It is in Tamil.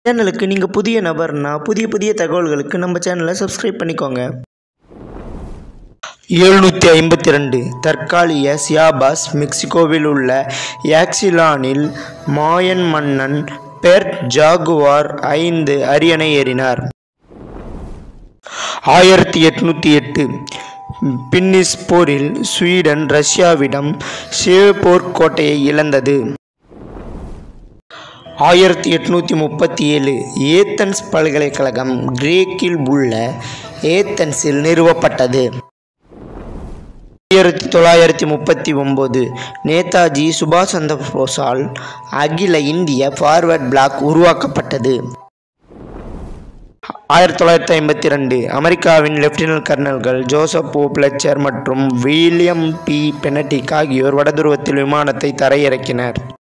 சேனலுக்கு நீங்கள் புதிய நபர்னா புதிய புதிய தகவல்களுக்கு நம்ம சேனலை சப்ஸ்கிரைப் பண்ணிக்கோங்க எழுநூற்றி ஐம்பத்தி ரெண்டு தற்காலிக சியாபாஸ் மெக்சிகோவில் உள்ள யாக்சிலானில் மாயன் மன்னன் பெர்ட் ஜாகுவார் ஐந்து அரியணை ஏறினார் ஆயிரத்தி எட்நூற்றி எட்டு பின்னிஸ் போரில் ஸ்வீடன் ரஷ்யாவிடம் ஷேப்போர் கோட்டையை இழந்தது ஆயிரத்தி எட்நூற்றி முப்பத்தி ஏழு ஏத்தன்ஸ் பல்கலைக்கழகம் கிரேக்கில் உள்ள ஏத்தன்ஸில் நிறுவப்பட்டது ஆயிரத்தி தொள்ளாயிரத்தி முப்பத்தி ஒம்பது நேதாஜி சுபாஷ் சந்திர போஸால் அகில இந்திய ஃபார்வர்ட் பிளாக் உருவாக்கப்பட்டது ஆயிரத்தி தொள்ளாயிரத்தி ஐம்பத்தி ரெண்டு அமெரிக்காவின் லெப்டினன்ட் கர்னல்கள் ஜோசப் ஓ பிளச்சர் மற்றும் வில்லியம் பி பெனடிக் ஆகியோர் வடதுருவத்தில் விமானத்தை தரையிறக்கினர்